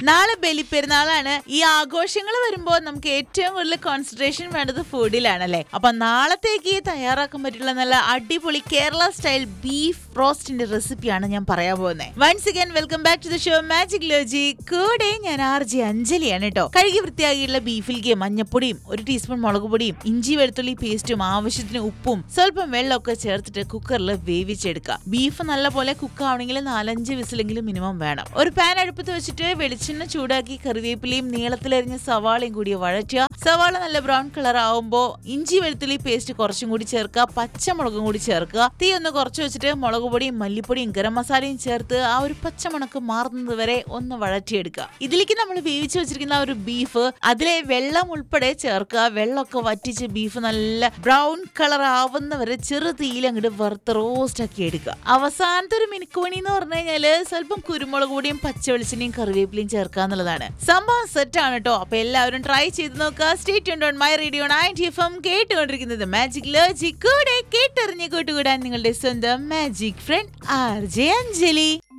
നാളെ ബലിപ്പെരുന്നാളാണ് ഈ ആഘോഷങ്ങൾ വരുമ്പോൾ നമുക്ക് ഏറ്റവും കൂടുതൽ കോൺസെൻട്രേഷൻ വേണ്ടത് ഫുഡിലാണല്ലേ അപ്പൊ നാളത്തേക്ക് തയ്യാറാക്കാൻ പറ്റുള്ള നല്ല അടിപൊളി കേരള സ്റ്റൈൽ ബീഫ് റോസ്റ്റിന്റെ റെസിപ്പിയാണ് ഞാൻ പറയാൻ പോകുന്നത് once again welcome back to the show magic logic കൂടെ ഞാൻ ആർ ജി അഞ്ജലിയാണ് കേട്ടോ കഴുകി വൃത്തിയാക്കിയുള്ള ബീഫിലേക്ക് മഞ്ഞപ്പൊടിയും ഒരു ടീസ്പൂൺ മുളക് പൊടിയും ഇഞ്ചി വെളുത്തുള്ളി പേസ്റ്റും ആവശ്യത്തിന് ഉപ്പും സ്വല്പം വെള്ളമൊക്കെ ചേർത്തിട്ട് കുക്കറിൽ വേവിച്ചെടുക്കുക ബീഫ് നല്ലപോലെ കുക്ക് ആവണമെങ്കിൽ നാലഞ്ച് വിസിലെങ്കിലും മിനിമം വേണം ഒരു പാൻ അടുപ്പത്ത് വെച്ചിട്ട് വെളിച്ചെണ്ണ ചൂടാക്കി കറിവേപ്പിലയും നീളത്തിലരിഞ്ഞ സവാളയും കൂടി വഴറ്റുക സവാള നല്ല ബ്രൗൺ കളർ ആവുമ്പോൾ ഇഞ്ചി വെളുത്തുള്ളി പേസ്റ്റ് കുറച്ചും കൂടി ചേർക്കുക പച്ചമുളകും കൂടി ചേർക്കുക തീ ഒന്ന് കുറച്ച് വെച്ചിട്ട് മുളക് പൊടിയും മല്ലിപ്പൊടിയും ഗരം മസാലയും ചേർത്ത് ആ ഒരു പച്ചമണക്ക് മാറുന്നത് വരെ ഒന്ന് വഴറ്റിയെടുക്കുക ഇതിലേക്ക് നമ്മൾ വേവിച്ച് വെച്ചിരിക്കുന്ന ആ ഒരു ബീഫ് അതിലെ വെള്ളം ഉൾപ്പെടെ ചേർക്കുക വെള്ളമൊക്കെ വറ്റിച്ച് ബീഫ് നല്ല ബ്രൗൺ കളർ ആവുന്ന വരെ ചെറു തീയിൽ അങ്ങോട്ട് വറുത്ത് റോസ്റ്റ് ആക്കി എടുക്കുക അവസാനത്തെ ഒരു മിനുക്കുമണി എന്ന് പറഞ്ഞു കഴിഞ്ഞാല് സ്വല്പം കുരുമുളക് പൊടിയും പച്ച വെളിച്ചെണ്ണയും കറിവേപ്പിലയും ചേർക്കുക എന്നുള്ളതാണ് സംഭവം സെറ്റ് ആണ് കേട്ടോ അപ്പൊ എല്ലാവരും ട്രൈ ചെയ്ത് നോക്കുക സ്റ്റേറ്റ് ഓൺ my radio ninety F M കേട്ടുകൊണ്ടിരിക്കുന്നത് മാജിക് ലോജിക് കൂടെ കേട്ടറിഞ്ഞ് കൂട്ടുകൂടാൻ നിങ്ങളുടെ സ്വന്തം magic friend R J Anjali